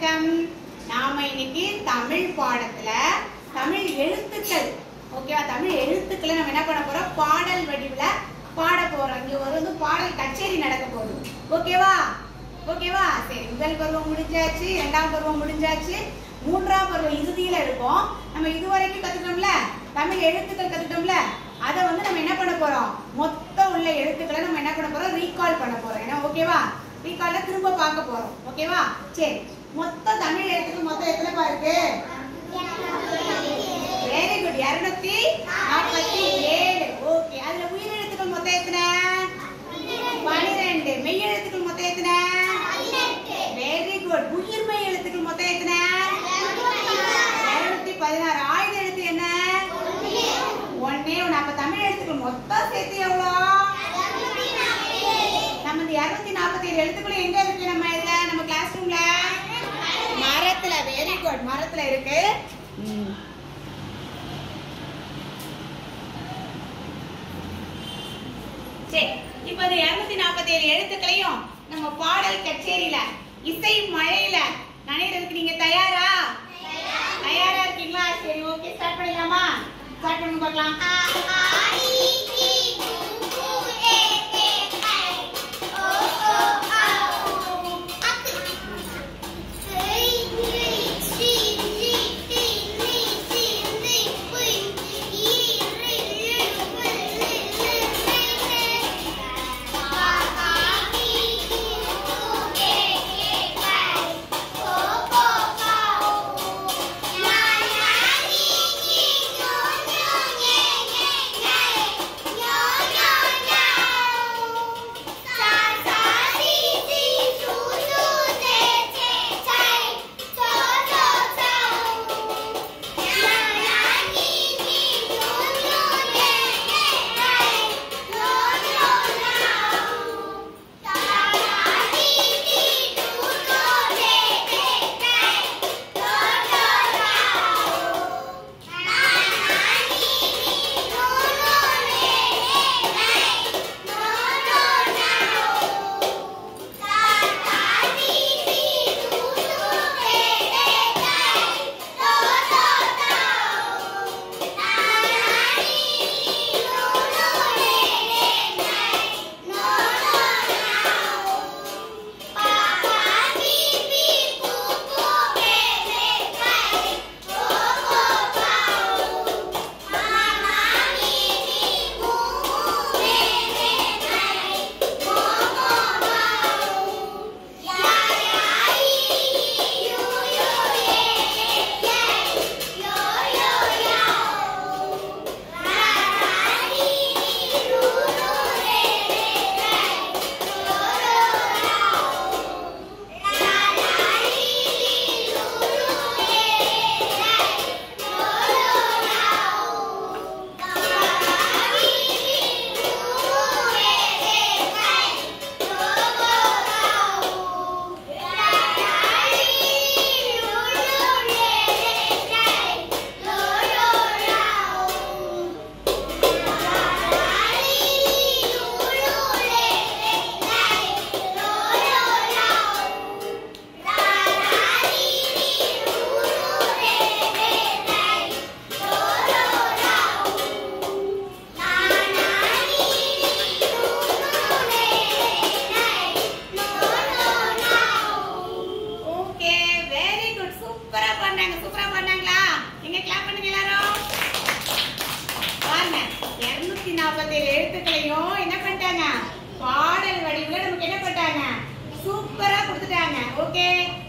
வணக்கம் நாம இன்னைக்கு தமிழ் பாடத்துல தமிழ் எழுத்துக்கள் ஓகேவா தமிழ் எழுத்துக்களை நம்ம என்ன பண்ண போறோம் பாடல் வடிவுல பாட போறோம் இங்க ஒரு வந்து பாடல் கச்சேரி நடக்க போகுது ஓகேவா ஓகேவா சரி முதல் பருவம் முடிஞ்சாச்சு இரண்டாம் பருவம் முடிஞ்சாச்சு மூன்றாம் பருவம் இறுதியில இருக்கும் நம்ம இதுவரைக்கும் கத்துட்டோம்ல தமிழ் எழுத்துக்கள் கத்துட்டோம்ல அதை வந்து நம்ம என்ன பண்ண போறோம் மொத்தம் உள்ள எழுத்துக்களை நம்ம என்ன பண்ண போறோம் ரீகால் பண்ண போறோம் ஏன்னா ஓகேவா ரீகால்ல திரும்ப பார்க்க போறோம் ஓகேவா சரி மொத்தம் தமிழ் எழுத்துக்கள் மொத்தம் எத்தனை பா இருக்கு வெரி குட் இருநூத்தி நாற்பத்தி ஏழு ஓகே அதுல உயிர் எழுத்துக்கள் மொத்தம் எத்தனை பனிரெண்டு மெய் எழுத்துக்கள் மொத்தம் எத்தனை வெரி குட் உயிர்மெய் எழுத்துக்கள் மொத்தம் எத்தனை இருநூத்தி பதினாறு ஆயுத எழுத்து என்ன ஒன்னே ஒண்ணு அப்ப தமிழ் எழுத்துக்கள் மொத்தம் சேர்த்து எவ்வளோ நம்ம இந்த இருநூத்தி நாற்பத்தி ஏழு எழுத்துக்களும் எங்க இருக்கு நம்ம இதுல நம்ம கிளாஸ் ரூம்ல மரத்துல வெரி குட் மரத்துல இருக்கு ம். சரி இப்போ இந்த இருநூத்தி நாற்பத்தி ஏழு எழுத்துக்களையும் நம்ம பாடல் கச்சேரியில இசை மழையில நனைகிறதுக்கு நீங்க தயாரா தயாரா இருக்கீங்களா சரி ஓகே ஸ்டார்ட் பண்ணிடலாமா ஸ்டார்ட் பண்ணுங்க பார்க்கலாம் ஓகே வெரி குட் சூப்பரா பண்ணாங்க சூப்பரா பண்ணாங்களா எங்க கிளாப் பண்ணுங்க எல்லாரும் பாருங்க 247 நாற்பத்தேழு எழுத்துக்களையும் என்ன பண்ணிட்டாங்க பாடல் வடிவுல நமக்கு என்ன பண்ணிட்டாங்க சூப்பரா கொடுத்துட்டாங்க ஓகே